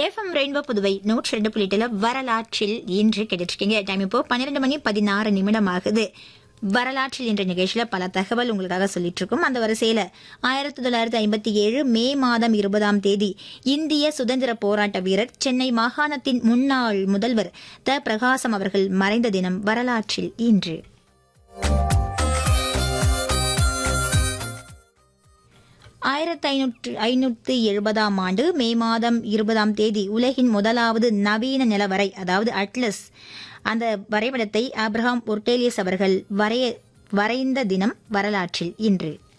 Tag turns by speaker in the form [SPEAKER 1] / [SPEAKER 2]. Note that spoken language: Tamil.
[SPEAKER 1] எஃப்எம் ரெயின்போ புதுவை நூற்றி ரெண்டு புள்ளிட்டுல வரலாற்றில் இன்று கேட்டுருக்கீங்க டைம் இப்போ பன்னிரெண்டு மணி பதினாறு நிமிடம் ஆகுது வரலாற்றில் என்ற நிகழ்ச்சியில பல தகவல் உங்களுக்காக சொல்லிட்டு இருக்கோம் அந்த வரிசையில ஆயிரத்தி தொள்ளாயிரத்தி ஐம்பத்தி ஏழு மே மாதம் இருபதாம் தேதி இந்திய சுதந்திர போராட்ட வீரர் சென்னை மாகாணத்தின் முன்னாள் முதல்வர் த பிரகாசம் அவர்கள் மறைந்த தினம் வரலாற்றில் இன்று ஆயிரத்தி ஐநூற்று ஐநூற்றி எழுபதாம் ஆண்டு மே மாதம் இருபதாம் தேதி உலகின் முதலாவது நவீன நிலவரை அதாவது அட்லஸ் அந்த வரைபடத்தை ஆப்ரஹாம் ஒர்டேலியஸ் அவர்கள் வரைய வரைந்த தினம் வரலாற்றில் இன்று